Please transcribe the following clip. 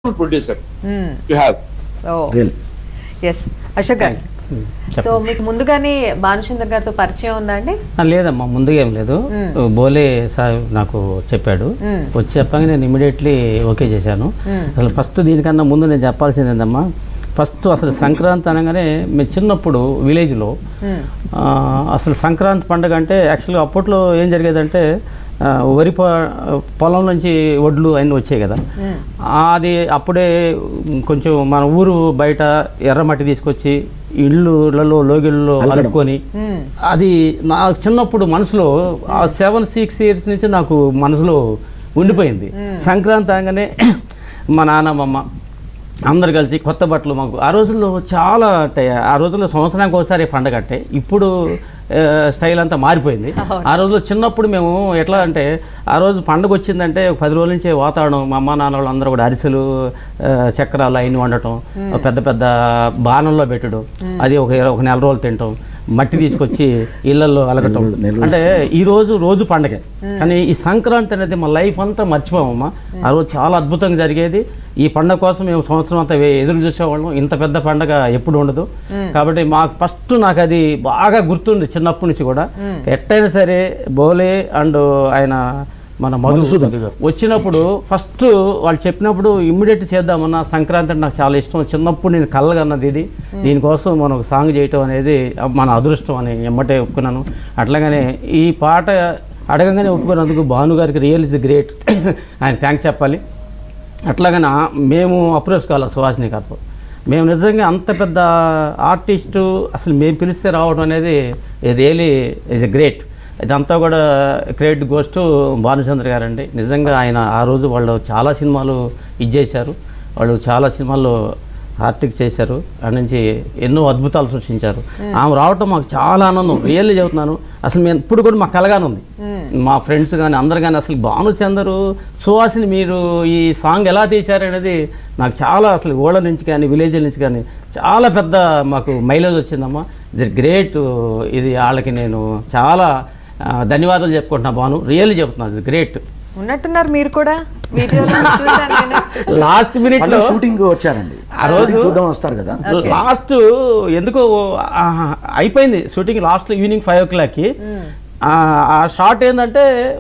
producer you have ఓ real ఎస్ Ashok garu so మీకు ముందుగానే భానుచంద్ర గారితో పరిచయం ఉందా అండి ఆ, లేదమ్మా ముందుగా ఏం లేదు బోలే సార్ నాకు చెప్పాడు వచ్చి చెప్పాక నేను ఇమీడియట్లీ ఓకే చేశాను అసలు ఫస్ట్ దీనికన్నా ముందు నేను చెప్పాల్సింది ఏందమ్మా ఫస్ట్ అసలు సంక్రాంతి అనగానే మేము చిన్నప్పుడు విలేజ్లో ఆ, అసలు సంక్రాంతి పండుగ అంటే యాక్చువల్గా అప్పట్లో ఏం జరిగేదంటే ఆ, వరి పొ- పొలం నుంచి వడ్లు అన్నీ వచ్చాయి కదా అది అప్పుడే కొంచెం మన ఊరు బయట ఎర్రమట్టి తీసుకొచ్చి ఇళ్ళులలో లోగిళ్ళలో అలుకొని అది నా చిన్నప్పుడు మనసులో ఆ సెవెన్ సిక్స్ ఇయర్స్ నుంచి నాకు మనసులో ఉండిపోయింది సంక్రాంతి అనగానే మా నాన్నమ్మ అందరు కలిసి కొత్త బట్టలు మాకు ఆ రోజుల్లో చాలా అంటే ఆ రోజుల్లో సంవత్సరానికి ఒకసారి పండగ అంటే ఇప్పుడు ఆ, స్టైల్ అంతా మారిపోయింది ఆ రోజుల్లో చిన్నప్పుడు మేము ఎట్లా అంటే ఆ రోజు పండగ వచ్చిందంటే ఒక పది రోజుల నుంచే వాతావరణం మా అమ్మ నాన్న వాళ్ళు అందరూ కూడా అరిసెలు ఆ, చక్రాలు అయిన వండటం పెద్ద పెద్ద బాణంలో పెట్టడం అది ఒక ఇరవై- ఒక నెల రోజులు తింటాం మట్టి తీసుకొచ్చి ఇళ్లలో అలగటం అంటే ఈ రోజు రోజు పండగే కానీ ఈ సంక్రాంతి అనేది మా లైఫ్ అంతా మర్చిపోమమ్మా ఆ రోజు చాలా అద్భుతంగా జరిగేది ఈ పండగ కోసం మేము సంవత్సరం అంతా వే- ఎదురు చూసేవాళ్ళం ఇంత పెద్ద పండగ ఎప్పుడు ఉండదు కాబట్టి మాకు ఫస్ట్ నాకు అది బాగా గుర్తుంది చిన్నప్పటి నుంచి కూడా ఎట్టయినా సరే బోలే అండ్ ఆయన మన మధు వచ్చినప్పుడు ఫస్ట్ వాళ్ళు చెప్పినప్పుడు ఇమ్మీడియట్ చేద్దామన్న సంక్రాంతి అంటే నాకు చాలా ఇష్టం చిన్నప్పుడు నేను కళ్ళగన్నది ఇది దీనికోసం మనం ఒక సాంగ్ చేయటం అనేది మన అదృష్టం అని ఎమ్మటే ఒప్పుకున్నాను అట్లాగనే ఈ పాట అడగంగానే ఒప్పుకున్నందుకు Bhanu garu real is great ఆయన థ్యాంక్స్ చెప్పాలి అట్లాగనే ఆ- మేము అప్రోచ్ కావాలి సుహాసిని గారితో మేము నిజంగా అంత పెద్ద ఆర్టిస్టు అసలు మేము పిలిస్తే రావడం అనేది రియలీ ఇస్ ఎ గ్రేట్ ఇదంతా కూడా క్రెడిట్ గోస్ టు భానుచంద్ర గారండి నిజంగా ఆయన ఆ రోజు వాళ్ళు చాలా సినిమాలు ఇచ్చేశారు వాళ్ళు చాలా సినిమాల్లో ఆర్టిక్ చేశారు అక్కడి నుంచి ఎన్నో అద్భుతాలు సృష్టించారు ఆమె రావటం మాకు చాలా ఆనందం రియల్లీ చెబుతున్నాను అసలు మేము ఇప్పుడు కూడా మాకు కలగానే ఉంది మా ఫ్రెండ్స్ కానీ అందరు కానీ అసలు భానుచందరు సుహాసిని మీరు ఈ సాంగ్ ఎలా తీశారు అనేది నాకు చాలా అసలు ఊళ్ళ నుంచి కానీ విలేజ్ నుంచి కానీ చాలా పెద్ద మాకు మైలేజ్ వచ్చిందమ్మా ఇది గ్రేట్ ఇది వాళ్ళకి నేను చాలా ఆ, ధన్యవాదాలు చెప్పుకుంటున్నా భాను రియల్లీ చెప్తున్నాను ఇది గ్రేట్ ఉన్నట్టున్నారు మీరు కూడా వీడియోలో చూసాను నేను లాస్ట్ మినిట్లో వాళ్ళు షూటింగ్ వచ్చారండి ఆ రోజు- Shooting చూద్దాం వస్తారు కదా లాస్ట్ ఎందుకో ఆ, అయిపోయింది షూటింగ్ లాస్ట్ ఈవినింగ్ ఫైవ్ ఓ క్లాక్కి ఆ షార్ట్ ఏంటంటే